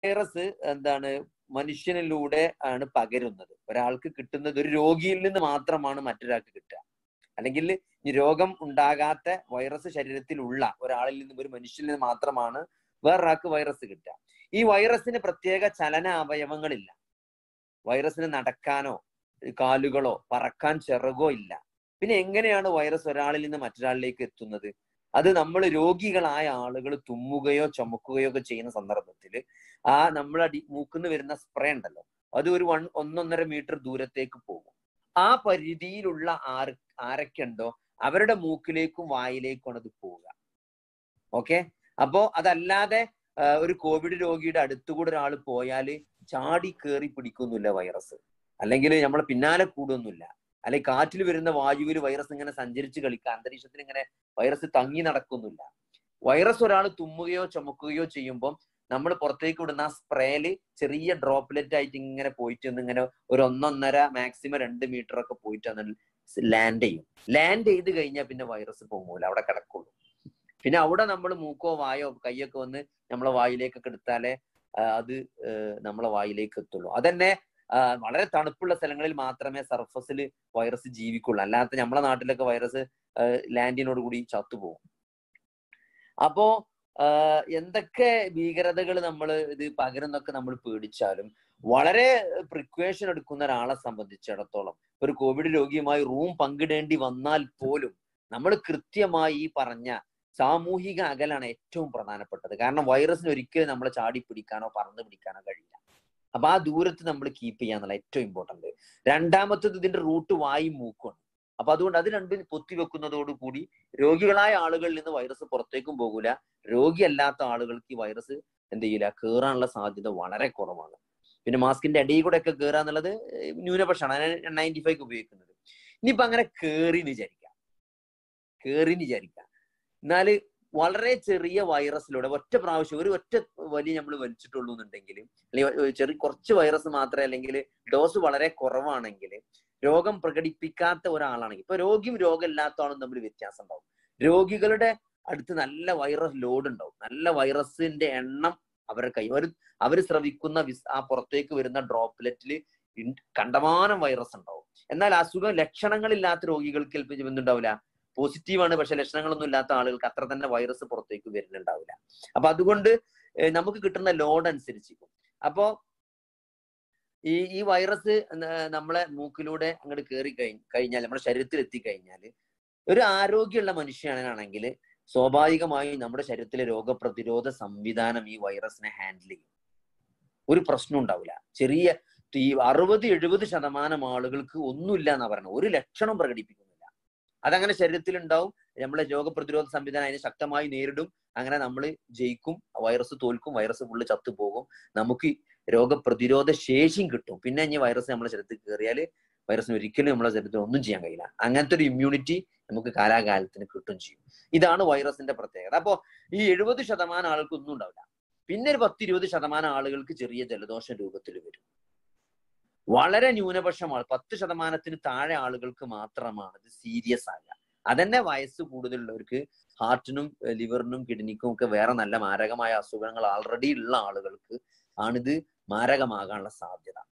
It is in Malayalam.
വൈറസ് എന്താണ് മനുഷ്യനിലൂടെ ആണ് പകരുന്നത് ഒരാൾക്ക് കിട്ടുന്നത് ഒരു രോഗിയിൽ നിന്ന് മാത്രമാണ് മറ്റൊരാൾക്ക് കിട്ടുക അല്ലെങ്കിൽ ഈ രോഗം ഉണ്ടാകാത്ത വൈറസ് ശരീരത്തിലുള്ള ഒരാളിൽ നിന്നും ഒരു മനുഷ്യനിൽ നിന്ന് മാത്രമാണ് വേറൊരാൾക്ക് വൈറസ് കിട്ടുക ഈ വൈറസിന് പ്രത്യേക ചലന അവയവങ്ങളില്ല വൈറസിന് നടക്കാനോ കാലുകളോ പറക്കാൻ ചിറകോ ഇല്ല പിന്നെ എങ്ങനെയാണ് വൈറസ് ഒരാളിൽ നിന്ന് മറ്റൊരാളിലേക്ക് എത്തുന്നത് അത് നമ്മൾ രോഗികളായ ആളുകൾ തുമ്മുകയോ ചുമക്കുകയോ ഒക്കെ ചെയ്യുന്ന സന്ദർഭത്തിൽ ആ നമ്മൾ അടി മൂക്കുന്ന് വരുന്ന സ്പ്രേ ഉണ്ടല്ലോ അത് ഒരു വൺ ഒന്നൊന്നര മീറ്റർ ദൂരത്തേക്ക് പോകും ആ പരിധിയിലുള്ള ആർ ആരൊക്കെയുണ്ടോ അവരുടെ മൂക്കിലേക്കും വായിലേക്കും അത് പോവുക ഓക്കെ അപ്പോ അതല്ലാതെ ആ, ഒരു കോവിഡ് രോഗിയുടെ അടുത്തുകൂടെ ഒരാൾ പോയാൽ ചാടി കയറി പിടിക്കൊന്നുമില്ല വൈറസ് അല്ലെങ്കിൽ നമ്മളെ പിന്നാലെ കൂടുന്നില്ല അല്ലെങ്കിൽ കാറ്റിൽ വരുന്ന വായുവിൽ വൈറസ് ഇങ്ങനെ സഞ്ചരിച്ച് കളിക്കുക അന്തരീക്ഷത്തിൽ ഇങ്ങനെ വൈറസ് തങ്ങി നടക്കുന്നില്ല വൈറസ് ഒരാൾ തുമ്മുകയോ ചുമക്കുകയോ ചെയ്യുമ്പോൾ നമ്മൾ പുറത്തേക്ക് വിടുന്ന ആ സ്പ്രേയില് ചെറിയ ഡ്രോപ്ലെറ്റ് ആയിട്ട് ഇങ്ങനെ പോയിട്ട് ഒന്ന് ഇങ്ങനെ ഒരു ഒന്നൊന്നര മാക്സിമം രണ്ട് മീറ്റർ ഒക്കെ പോയിട്ട് അന്ന് ലാൻഡ് ചെയ്യും ലാൻഡ് ചെയ്ത് കഴിഞ്ഞാൽ പിന്നെ വൈറസ് പൊങ്ങൂല അവിടെ കിടക്കുള്ളൂ പിന്നെ അവിടെ നമ്മൾ മൂക്കോ വായോ കൈയൊക്കെ വന്ന് നമ്മളെ വായിലേക്കൊക്കെ എടുത്താലേ ആ, അത് ആ, നമ്മളെ വായിലേക്ക് എത്തുള്ളൂ അതന്നെ ആ, വളരെ തണുപ്പുള്ള സ്ഥലങ്ങളിൽ മാത്രമേ സർഫസിൽ വൈറസ് ജീവിക്കുള്ളൂ അല്ലാത്ത നമ്മളെ നാട്ടിലൊക്കെ വൈറസ് ലാൻഡിനോട് കൂടി ചത്തുപോകും അപ്പോ ആ, എന്തൊക്കെ ഭീകരതകൾ നമ്മൾ ഇത് പകരുന്നൊക്കെ നമ്മൾ പേടിച്ചാലും വളരെ പ്രിക്വേഷൻ എടുക്കുന്ന ഒരാളെ സംബന്ധിച്ചിടത്തോളം ഒരു കോവിഡ് രോഗിയുമായി റൂം പങ്കിടേണ്ടി വന്നാൽ പോലും നമ്മൾ കൃത്യമായി ഈ പറഞ്ഞ സാമൂഹിക അകലാണ് ഏറ്റവും പ്രധാനപ്പെട്ടത് കാരണം വൈറസിന് ഒരിക്കലും നമ്മളെ ചാടി പിടിക്കാനോ പറന്ന് പിടിക്കാനോ കഴിയില്ല അപ്പൊ ആ ദൂരത്ത് നമ്മൾ കീപ്പ് ചെയ്യാന്നുള്ള ഏറ്റവും ഇമ്പോർട്ടന്റ് രണ്ടാമത്തത് ഇതിന്റെ റൂട്ട് വായും മൂക്കുമാണ് അപ്പൊ അതുകൊണ്ട് അത് രണ്ടും പൊത്തിവെക്കുന്നതോടുകൂടി രോഗികളായ ആളുകളിൽ നിന്ന് വൈറസ് പുറത്തേക്കും പോകൂല രോഗിയല്ലാത്ത ആളുകൾക്ക് ഈ വൈറസ് എന്ത് ചെയ്യില്ല കയറാനുള്ള സാധ്യത വളരെ കുറവാണ് പിന്നെ മാസ്കിന്റെ അടിയിൽ കൂടെ ഒക്കെ കയറുക എന്നുള്ളത് ന്യൂനപക്ഷമാണ് നയൻറ്റി ഫൈവ് ഉപയോഗിക്കുന്നത് ഇനിയിപ്പോ അങ്ങനെ കേറി വിചാരിക്കാം കേറി വിചാരിക്കാം എന്നാല് വളരെ ചെറിയ വൈറസിലൂടെ ഒറ്റ പ്രാവശ്യം ഒരു ഒറ്റ വലിയ നമ്മൾ വലിച്ചിട്ടുള്ളൂ എന്നുണ്ടെങ്കിൽ അല്ലെങ്കിൽ ചെറിയ കുറച്ച് വൈറസ് മാത്രമേ അല്ലെങ്കിൽ ഡോസ് വളരെ കുറവാണെങ്കിൽ രോഗം പ്രകടിപ്പിക്കാത്ത ഒരാളാണെങ്കിൽ ഇപ്പൊ രോഗിയും രോഗമില്ലാത്ത ആളും തമ്മിൽ വ്യത്യാസം ഉണ്ടാവും രോഗികളുടെ അടുത്ത് നല്ല വൈറസ് ലോഡ് ഉണ്ടാവും നല്ല വൈറസിന്റെ എണ്ണം അവരുടെ കൈ അവർ അവർ സ്രവിക്കുന്ന വിസ് ആ പുറത്തേക്ക് വരുന്ന ഡ്രോപ്ലെറ്റിൽ കണ്ടമാനം വൈറസ് ഉണ്ടാവും എന്നാൽ അസുഖം ലക്ഷണങ്ങളില്ലാത്ത രോഗികൾക്ക് ചിലപ്പോൾ എന്തുണ്ടാവില്ല പോസിറ്റീവ് ആണ് പക്ഷെ ലക്ഷണങ്ങളൊന്നും ഇല്ലാത്ത ആളുകൾക്ക് അത്ര തന്നെ വൈറസ് പുറത്തേക്ക് വരുന്നുണ്ടാവില്ല അപ്പൊ അതുകൊണ്ട് ഏഹ് നമുക്ക് കിട്ടുന്ന ലോഡ് അനുസരിച്ചിരിക്കും അപ്പോ ഈ ഈ വൈറസ് ന- നമ്മളെ മൂക്കിലൂടെ അങ്ങോട്ട് കയറി കഴി കഴിഞ്ഞാൽ നമ്മുടെ ശരീരത്തിൽ എത്തിക്കഴിഞ്ഞാൽ ഒരു ആരോഗ്യമുള്ള മനുഷ്യനാണെങ്കിൽ സ്വാഭാവികമായും നമ്മുടെ ശരീരത്തിലെ രോഗപ്രതിരോധ സംവിധാനം ഈ വൈറസിനെ ഹാൻഡിൽ ചെയ്യും ഒരു പ്രശ്നം ഉണ്ടാവില്ല ചെറിയ ഈ അറുപത് എഴുപത് ശതമാനം ആളുകൾക്ക് ഒന്നുമില്ല എന്നാ പറയുന്നത് ഒരു ലക്ഷണം പ്രകടിപ്പിക്കുന്നില്ല അതങ്ങനെ ശരീരത്തിൽ ഉണ്ടാവും നമ്മളെ രോഗപ്രതിരോധ സംവിധാനം അതിനെ ശക്തമായി നേരിടും അങ്ങനെ നമ്മൾ ജയിക്കും വൈറസ് തോൽക്കും വൈറസ് ഫുള്ള് ചത്തുപോകും നമുക്ക് രോഗപ്രതിരോധ ശേഷിയും കിട്ടും പിന്നെ ഇനി വൈറസ് നമ്മുടെ ശരീരത്തിൽ കയറിയാൽ വൈറസിന് ഒരിക്കലും നമ്മുടെ ശരീരത്തിൽ ഒന്നും ചെയ്യാൻ കഴിയില്ല അങ്ങനത്തെ ഒരു ഇമ്മ്യൂണിറ്റി നമുക്ക് കാലാകാലത്തിന് കിട്ടും ചെയ്യും ഇതാണ് വൈറസിന്റെ പ്രത്യേകത അപ്പോ ഈ എഴുപത് ശതമാനം ആളുകൾക്ക് ഒന്നും ഉണ്ടാവില്ല പിന്നെ ഒരു പത്ത് ഇരുപത് ശതമാനം ആളുകൾക്ക് ചെറിയ ജലദോഷം രൂപത്തിൽ വരും വളരെ ന്യൂനപക്ഷമാണ് പത്ത് ശതമാനത്തിന് താഴെ ആളുകൾക്ക് മാത്രമാണ് ഇത് സീരിയസ് ആകുക അതന്നെ വയസ്സ് കൂടുതലുള്ളവർക്ക് ഹാർട്ടിനും ലിവറിനും കിഡ്നിക്കും ഒക്കെ വേറെ നല്ല മാരകമായ അസുഖങ്ങൾ ആൾറെഡി ഉള്ള ആളുകൾക്ക് ആണിത് മാരകമാകാനുള്ള സാധ്യത